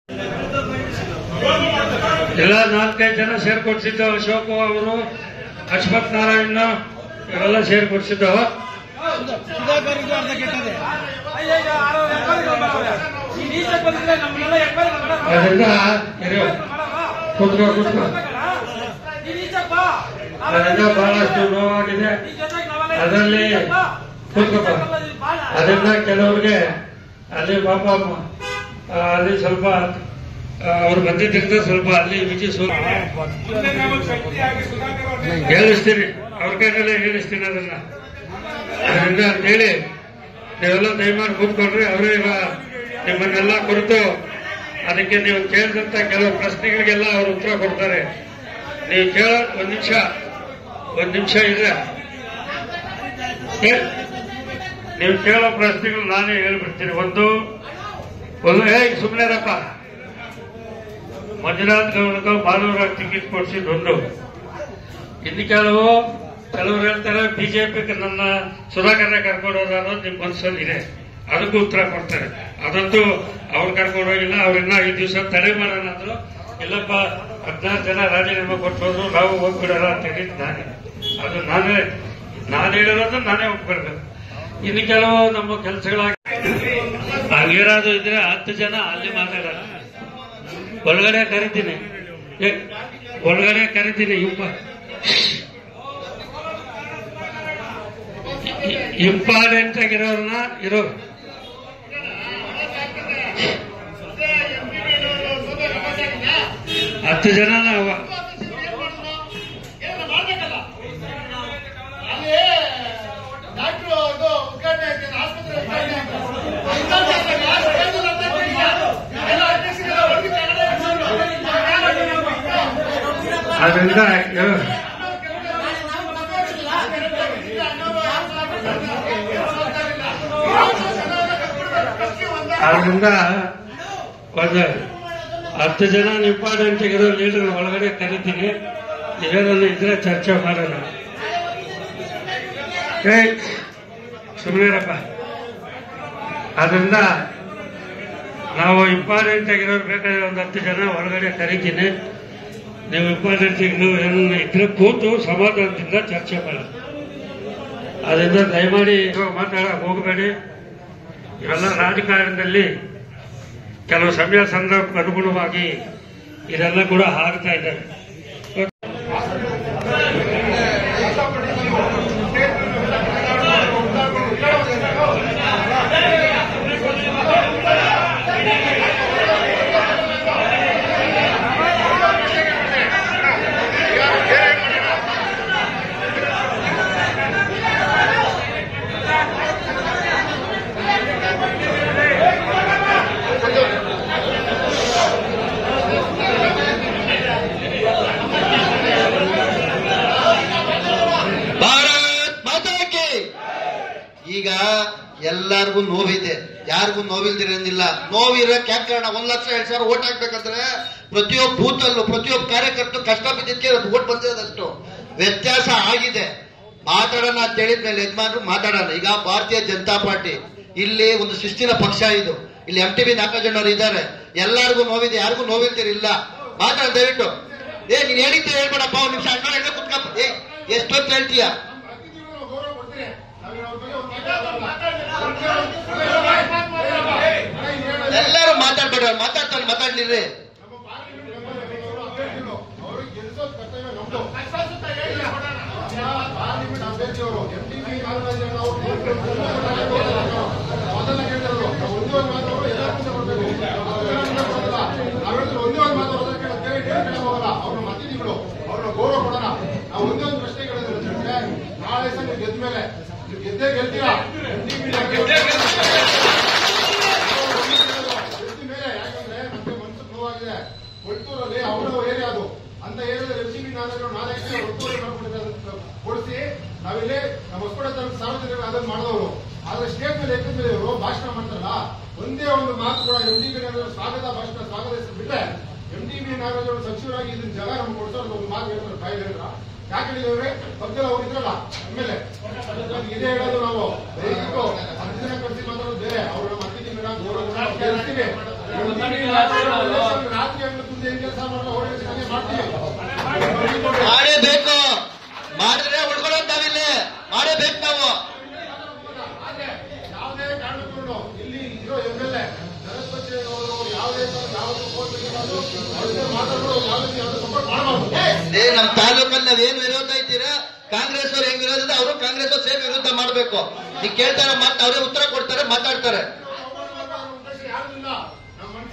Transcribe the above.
ಎಲ್ಲ ನಾಲ್ಕೈದು ಜನ ಸೇರ್ಕೊಡ್ಸಿದ್ದು ಅಶೋಕ್ ಅವರು ಅಶ್ವಥ್ ನಾರಾಯಣ ಇವೆಲ್ಲ ಸೇರ್ಕೊಡ್ಸಿದ್ದು ಸುಧಾಕರ್ ಇದು ಅರ್ಧ ಕೆಟ್ಟದೆ ಈ ನೀಚ ಬಂದ್ರೆ ನಮ್ಮನ್ನೆಲ್ಲ ಎಕ್ವೈರಿ ಮಾಡಲ್ಲ. ಅದರಿಂದ ಇರು. ಕೂತ್ಕೋ ಕೂತ್ಕೋ ಈ ನೀಚಪ್ಪ ಅದರಿಂದ ಬಹಳಷ್ಟು ನೋವಾಗಿದೆ ಈ ಜೊತೆಗೆ ನಾವೆಲ್ಲ ಅದರಲ್ಲಿ ನೀಚಪ್ಪ. ಕೂತ್ಕೋಪ ಇದು ಬಾಳ. ಅದರಿಂದ ಕೆಲವ್ರಿಗೆ ಅಲ್ಲಿ ಪಾಪ ಆ, ಅಲ್ಲಿ ಸ್ವಲ್ಪ ಆ, ಅವ್ರು ಬಂದಿದ್ದರಿಂದ ಸ್ವಲ್ಪ ಅಲ್ಲಿ ವಿಜಿ ಸ್ವಲ್ಪ ಹೇಳಿಸ್ತೀನಿ ಅವ್ರ ಕೈನಲ್ಲೇ ಹೇಳಿಸ್ತೀನಿ ಅದನ್ನ ಅದರಿಂದ ಅಂತೇಳಿ ನೀವೆಲ್ಲ ದಯಮಾಡಿ ಕೂತ್ಕೊಳ್ರಿ ಅವರೇ ಈಗ ನಿಮ್ಮನ್ನೆಲ್ಲ ಕುರಿತು ಅದಕ್ಕೆ ನೀವು ಕೇಳಿದಂತ ಕೆಲವು ಪ್ರಶ್ನೆಗಳಿಗೆಲ್ಲ ಅವರು ಉತ್ತರ ಕೊಡ್ತಾರೆ ನೀವು ಕೇಳ ಒಂದ್ ನಿಮಿಷ ಒಂದ್ ನಿಮಿಷ ಇದೆ ಏ- ನೀವು ಕೇಳೋ ಪ್ರಶ್ನೆಗಳು ನಾನೇ ಹೇಳ್ಬಿಡ್ತೀನಿ ಒಂದು ಒಂದು ಹೇ ಸುಮ್ಮನೆರಪ್ಪ ಮಂಜುನಾಥ್ ಗೌಡಗ ಮಾನವರಾಜ್ ಟಿಕೆಟ್ ಕೊಡ್ಸಿದ್ದು ಒಂದು ಇನ್ನು ಕೆಲವು ಕೆಲವರು ಹೇಳ್ತಾರೆ ಬಿಜೆಪಿ ನನ್ನ ಸುಧಾಕರ್ನ ಕರ್ಕೊಂಡೋದ ಅನ್ನೋದು ನಿಮ್ ಮನಸ್ಸಲ್ಲಿದೆ ಅದಕ್ಕೂ ಉತ್ತರ ಕೊಡ್ತಾರೆ ಅದಂತೂ ಅವ್ರು ಕರ್ಕೊಂಡು ಹೋಗಿಲ್ಲ ಅವ್ರನ್ನ ಐದು ದಿವಸ ತಡೆ ಮಾಡೋಣ ಅಂದ್ರು ಇಲ್ಲಪ್ಪ ಹದಿನಾರು ಜನ ರಾಜೀನಾಮೆ ಕೊಟ್ಟು ಹೋದ್ರು ನಾವು ಹೋಗ್ಬಿಡೋಣ ಅಂತ ಹೇಳಿದ್ ನಾನೇ ಅದು ನಾನೇ ನಾನು ಹೇಳಿರೋದು ನಾನೇ ಒಪ್ಕೊಳ್ಬೇಕು ಇನ್ನು ಕೆಲವು ನಮ್ಮ ಕೆಲಸಗಳಾಗಿ ಹಂಗಿರೋದು ಇದ್ರೆ ಹತ್ತು ಜನ ಅಲ್ಲಿ ಮಾತಾಡೋಣ ಒಳಗಡೆ ಕರಿತೀನಿ ಏ, ಒಳಗಡೆ ಕರಿತೀನಿ ಇಂಪ ಇಂಪಾರ್ಟೆಂಟ್ ಆಗಿರೋರ್ನ ಇರೋ ಹತ್ತು ಜನ ನಾವು ಅದರಿಂದ ಇರೋ. ಅದರಿಂದ ಒಂದು ಹತ್ತು ಜನ ಇಂಪಾರ್ಟೆಂಟ್ ಇರೋ ಲೀಡರ್ ಒಳಗಡೆ ಕರಿತೀನಿ ಏನಾದ್ರು ಇದ್ರೆ ಚರ್ಚೆ ಮಾಡೋಣ ಏ ಸುಮ್ಮನಿರಪ್ಪ ಅದರಿಂದ ನಾವು ಇಂಪಾರ್ಟೆಂಟ್ ಆಗಿರೋರು ಬೇಕಾದ್ರೆ ಒಂದು ಹತ್ತು ಜನ ಒಳಗಡೆ ಕರಿತೀನಿ ನೀವು ಇಂಪಾರ್ಟೆಂಟ್ ನೀವು ಏನನ್ನ ಇದ್ರೆ ಕೂತು ಸಮಾಧಾನದಿಂದ ಚರ್ಚೆ ಮಾಡಿ ಅದರಿಂದ ದಯಮಾಡಿ ಇವಾಗ ಮಾತಾಡಕ್ ಹೋಗಬೇಡಿ ಇವೆಲ್ಲ ರಾಜಕಾರಣದಲ್ಲಿ ಕೆಲವು ಸಮಯ ಸಂದರ್ಭಕ್ಕೆ ಅನುಗುಣವಾಗಿ ಇದೆಲ್ಲ ಕೂಡ ಆಗ್ತಾ ಇದ್ದಾರೆ ಭಾರತ್ ಮಾತಾಕಿ ಈಗ ಎಲ್ಲಾರ್ಗು ನೋವಿದೆ ಯಾರಿಗೂ ನೋವಿಲ್ದಿರಂಗಿಲ್ಲ ನೋವಿರಕ್ ಯಾಕೆ ಕಾರಣ ಒಂದ್ ಲಕ್ಷ ಎರಡ್ ಸಾವಿರ ಓಟ್ ಹಾಕ್ಬೇಕಂದ್ರೆ ಪ್ರತಿಯೊಬ್ಬ ಬೂತ್ ಅಲ್ಲೂ ಪ್ರತಿಯೊಬ್ಬ ಕಾರ್ಯಕರ್ತರು ಕಷ್ಟ ಬಿದ್ದಿದ್ದಕ್ಕೆ ಓಟ್ ಬಂದಿರೋದಷ್ಟು ವ್ಯತ್ಯಾಸ ಆಗಿದೆ ಮಾತಾಡೋಣ ಅಂತ ಹೇಳಿದ್ಮೇಲೆ ಯಜಮಾನ್ರು ಮಾತಾಡೋಣ ಈಗ ಭಾರತೀಯ ಜನತಾ ಪಾರ್ಟಿ ಇಲ್ಲಿ ಒಂದು ಶಿಸ್ತಿನ ಪಕ್ಷ ಇದು ಇಲ್ಲಿ ಎಂ ಟಿ ಬಿ ನಾಲ್ಕು ಇದ್ದಾರೆ ಎಲ್ಲಾರ್ಗು ನೋವಿದೆ ಯಾರಿಗೂ ನೋವಿಲ್ದಿರಿಲ್ಲ ಮಾತಾಡ ದಯವಿಟ್ಟು ಏ ನೀನ್ ಹೇಳಿದ್ದೆ ಹೇಳ್ಬೇಡಪ್ಪ ಒಂದ್ ನಿಮಿಷ ಅಣ್ಣ ಎಲ್ಲ ಕುತ್ಕಪ್ಪ ಏ ಎಷ್ಟೊತ್ತು ಹೇಳ್ತೀಯ ಎಲ್ಲರೂ ಮಾತಾಡ್ಬೇಡ ಮಾತಾಡ್ತಾರೆ ಮಾತಾಡ್ಲಿರಿ ನಾಳೆ ಸಹ ನೀವು ಗೆದ್ದ ಮೇಲೆ ನೀವು ಗೆದ್ದೇ ಗೆಲ್ತೀರಾ ಎತ್ತಿ ಮೇಲೆ ಯಾಕಂದ್ರೆ ನಮ್ಗೆ ಮನ್ಸಿಗೆ ನೋವಾಗಿದೆ ಕೊಳ್ತೂರಲ್ಲಿ ಅವರ ಏರಿಯಾ ಅದು ಅಂತ ಏರಿಯಾದಲ್ಲಿ ಎಂ ಸಿ ಬಿ ನಾಲ್ಕು ನಾಲ್ಕು ಒತ್ತುವರಿ ಮಾಡ್ಕೊಂಡಿದ್ದಾರೆ ಕೊಡಿಸಿ ನಾವಿಲ್ಲಿ ನಮ್ಮ ಹೊಸಪಡ ಸಾರ್ವಜನಿಕರು ಅದನ್ನು ಮಾಡಿದವರು ಆದ್ರೆ ಸ್ಟೇಟ್ ಮೇಲೆ ಎತ್ತಿದ ಮೇಲೆ ಇವರು ಭಾಷಣ ಮಾಡ್ತಾರಲ್ಲ ಒಂದೇ ಒಂದು ಮಾತು ಕೂಡ ಎಂ ಡಿ ಬಿ ಸ್ವಾಗತ ಭಾಷಣ ಸ್ವಾಗತಿಸಿ ಬಿಟ್ರೆ ಎಂ ಡಿ ಬಿ ನಾಗರಾಜ್ ಅವರು ಸಚಿವರಾಗಿ ಇದನ್ನ ಜಾಗ ನಮ್ಗೆ ಕೊಡ್ಸೋದು ಒಂದು ಮಾತು ಹೇಳ್ತಾರೆ ಬಾಯಲ್ಲಿ ಹೇಳಿದ್ರ ಯಾಕೆ ಹೇಳಿದವ್ರೆ ಪಕ್ಕದಲ್ಲಿ ಅವ್ರು ಇದ್ರಲ್ಲ ಎಮ್ ಎಲ್ ಎ ಇದೇ ಹೇಳೋದು ನಾವು ದಯವಿಟ್ಟು ಹತ್ತು ಜನ ಕಳಿಸಿ ಮಾತಾಡೋದು ಬೇರೆ ಅವ್ರು ನಮ್ಮ ಅತಿಥಿ ಮೇಡ ಗೌರವ ಗೆಲ್ಸ್ತೀವಿ. ಎಂ ಡಿ ಬಿ ನಾಗರಾಜ್ ಅವರು ಕೆಲಸ ಮಾಡಲ್ಲ ಓಡಿಸಿ ಹಂಗೆ ಮಾಡ್ತೀವಿ ಮಾಡೇಬೇಕು ಮಾಡಿದ್ರೆ ಉಳ್ಕೊಳ್ಳೋದು ನಾವಿಲ್ಲಿ ಮಾಡೇಬೇಕು ನಾವು ಆದ್ರೆ ಯಾವುದೇ ಕಾರಣಕ್ಕೂ ಇಲ್ಲಿ ಇರೋ ಎಂ ಎಲ್ ಎ ಜನಪತಿ ಅವರು ಯಾವುದೇ ಯಾವ್ದು ಕೋರ್ಟ್ ಅವ್ರಿಗೆ ಮಾತಾಡೋದು ಯಾವುದೇ ಸಪೋರ್ಟ್ ಮಾಡಬಾರ್ದು ಏ ನಮ್ ತಾಲೂಕಲ್ಲಿ ನಾವೇನ್ ವಿರೋಧ ಇದ್ದೀರಾ ಕಾಂಗ್ರೆಸ್ ಅವ್ರು ಹೆಂಗ್ ವಿರೋಧ ಇದೆ ಅವರು ಕಾಂಗ್ರೆಸ್ ಅವ್ರು ಸೇರಿ ವಿರುದ್ಧ ಮಾಡ್ಬೇಕು ಈಗ ಕೇಳ್ತಾರೆ ಮಾತು ಅವರೇ ಉತ್ತರ ಕೊಡ್ತಾರೆ ಮಾತಾಡ್ತಾರೆ